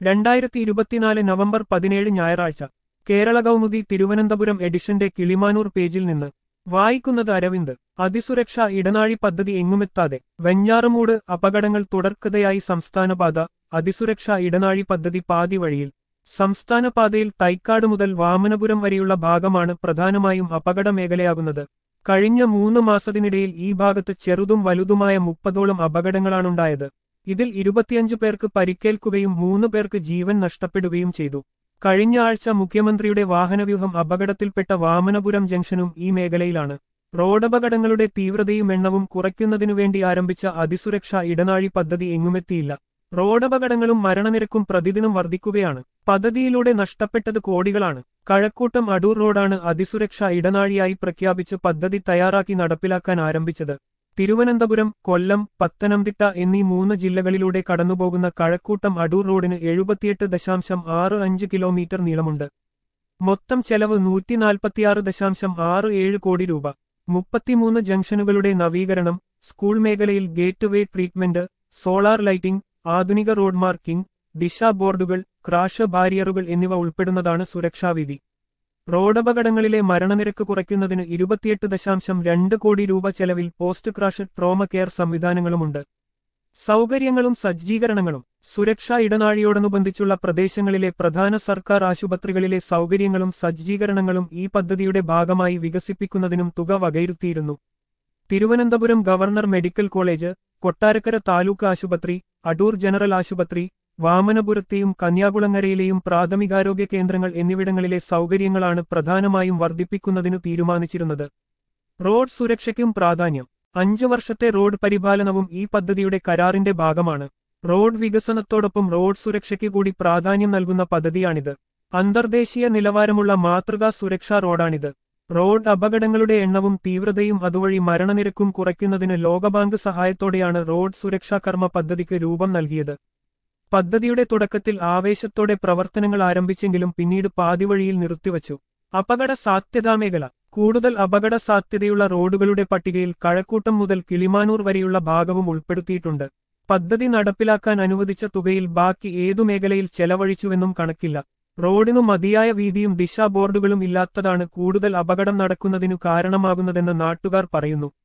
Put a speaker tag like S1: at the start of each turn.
S1: രണ്ടായിരത്തി ഇരുപത്തിനാല് നവംബർ പതിനേഴ് ഞായറാഴ്ച കേരള കൗമുദി തിരുവനന്തപുരം എഡിഷന്റെ കിളിമാനൂർ പേജിൽ നിന്ന് വായിക്കുന്നത് അരവിന്ദ് അതിസുരക്ഷ ഇടനാഴി പദ്ധതി എങ്ങുമെത്താതെ വെഞ്ഞാറമൂട് അപകടങ്ങൾ തുടർക്കഥയായി സംസ്ഥാനപാത അതിസുരക്ഷ ഇടനാഴി പദ്ധതി പാതി വഴിയിൽ സംസ്ഥാനപാതയിൽ തൈക്കാട് മുതൽ വാമനപുരം വരെയുള്ള ഭാഗമാണ് പ്രധാനമായും അപകട മേഖലയാകുന്നത് കഴിഞ്ഞ മൂന്ന് മാസത്തിനിടയിൽ ഈ ഭാഗത്ത് ചെറുതും വലുതുമായ മുപ്പതോളം അപകടങ്ങളാണുണ്ടായത് ഇതിൽ ഇരുപത്തിയഞ്ചു പേർക്ക് പരിക്കേൽക്കുകയും മൂന്ന് പേർക്ക് ജീവൻ നഷ്ടപ്പെടുകയും ചെയ്തു കഴിഞ്ഞ ആഴ്ച മുഖ്യമന്ത്രിയുടെ വാഹനവ്യൂഹം അപകടത്തിൽപ്പെട്ട വാമനപുരം ജംഗ്ഷനും ഈ മേഖലയിലാണ് റോഡപകടങ്ങളുടെ തീവ്രതയും എണ്ണവും കുറയ്ക്കുന്നതിനുവേണ്ടി ആരംഭിച്ച അതിസുരക്ഷ ഇടനാഴി പദ്ധതി എങ്ങുമെത്തിയില്ല റോഡപകടങ്ങളും മരണനിരക്കും പ്രതിദിനം വർദ്ധിക്കുകയാണ് പദ്ധതിയിലൂടെ നഷ്ടപ്പെട്ടത് കോടികളാണ് കഴക്കൂട്ടം അടൂർ റോഡാണ് അതിസുരക്ഷ ഇടനാഴിയായി പ്രഖ്യാപിച്ച് പദ്ധതി തയ്യാറാക്കി നടപ്പിലാക്കാൻ ആരംഭിച്ചത് തിരുവനന്തപുരം കൊല്ലം പത്തനംതിട്ട എന്നീ മൂന്ന് ജില്ലകളിലൂടെ കടന്നുപോകുന്ന കഴക്കൂട്ടം അടൂർ റോഡിന് എഴുപത്തിയെട്ട് ദശാംശം ആറ് അഞ്ച് കിലോമീറ്റർ നീളമുണ്ട് മൊത്തം ചെലവ് നൂറ്റിനാൽപ്പത്തിയാറ് ദശാംശം ആറ് ഏഴ് കോടി രൂപ മുപ്പത്തിമൂന്ന് ജംഗ്ഷനുകളുടെ നവീകരണം സ്കൂൾ മേഖലയിൽ gate way treatment solar lighting ആധുനിക റോഡ് മാർക്കിംഗ് ദിശ ബോർഡുകൾ ക്രാഷ് ബാരിയറുകൾ എന്നിവ ഉൾപ്പെടുന്നതാണ് സുരക്ഷാവിധി റോഡപകടങ്ങളിലെ മരണനിരക്ക് കുറയ്ക്കുന്നതിന് ഇരുപത്തിയെട്ട് ദശാംശം രണ്ട് കോടി രൂപ ചെലവിൽ പോസ്റ്റ് ക്രാഷ് ട്രോമ കെയർ സംവിധാനങ്ങളുമുണ്ട് സൗകര്യങ്ങളും സജ്ജീകരണങ്ങളും സുരക്ഷാ ഇടനാഴിയോടനുബന്ധിച്ചുള്ള പ്രദേശങ്ങളിലെ പ്രധാന സർക്കാർ ആശുപത്രികളിലെ സൗകര്യങ്ങളും സജ്ജീകരണങ്ങളും ഈ പദ്ധതിയുടെ ഭാഗമായി വികസിപ്പിക്കുന്നതിനും തുക വകയിരുത്തിയിരുന്നു Thiruvananthapuram government medical college Kottarakkara taluk ആശുപത്രി അടൂർ ജനറൽ ആശുപത്രി വാമനപുരത്തെയും കന്യാകുളങ്ങരയിലെയും പ്രാഥമികാരോഗ്യ കേന്ദ്രങ്ങൾ എന്നിവിടങ്ങളിലെ സൗകര്യങ്ങളാണ് പ്രധാനമായും വർദ്ധിപ്പിക്കുന്നതിനു തീരുമാനിച്ചിരുന്നത് റോഡ് സുരക്ഷയ്ക്കും പ്രാധാന്യം അഞ്ചു വർഷത്തെ റോഡ് പരിപാലനവും ഈ പദ്ധതിയുടെ കരാറിന്റെ ഭാഗമാണ് റോഡ് വികസനത്തോടൊപ്പം റോഡ് സുരക്ഷയ്ക്ക് കൂടി പ്രാധാന്യം നൽകുന്ന പദ്ധതിയാണിത് അന്തർദേശീയ നിലവാരമുള്ള മാതൃകാ സുരക്ഷാ റോഡാണിത് റോഡ് അപകടങ്ങളുടെ എണ്ണവും തീവ്രതയും അതുവഴി മരണനിരക്കും കുറയ്ക്കുന്നതിന് ലോകബാങ്ക് സഹായത്തോടെയാണ് റോഡ് സുരക്ഷാ കർമ്മ പദ്ധതിക്ക് രൂപം നൽകിയത് പദ്ധതിയുടെ തുടക്കത്തിൽ ആവേശത്തോടെ പ്രവർത്തനങ്ങൾ ആരംഭിച്ചെങ്കിലും പിന്നീട് പാതിവഴിയിൽ നിർത്തിവച്ചു അപകട സാധ്യതാ മേഖല കൂടുതൽ അപകട സാധ്യതയുള്ള റോഡുകളുടെ പട്ടികയിൽ കഴക്കൂട്ടം മുതൽ കിളിമാനൂർ വരെയുള്ള ഭാഗവും ഉൾപ്പെടുത്തിയിട്ടുണ്ട് പദ്ധതി നടപ്പിലാക്കാൻ അനുവദിച്ച തുകയിൽ ബാക്കി ഏതു മേഖലയിൽ ചെലവഴിച്ചുവെന്നും കണക്കില്ല റോഡിനു മതിയായ വീതിയും ദിശാ ബോർഡുകളും ഇല്ലാത്തതാണ് കൂടുതൽ അപകടം നടക്കുന്നതിനു കാരണമാകുന്നതെന്ന് നാട്ടുകാർ പറയുന്നു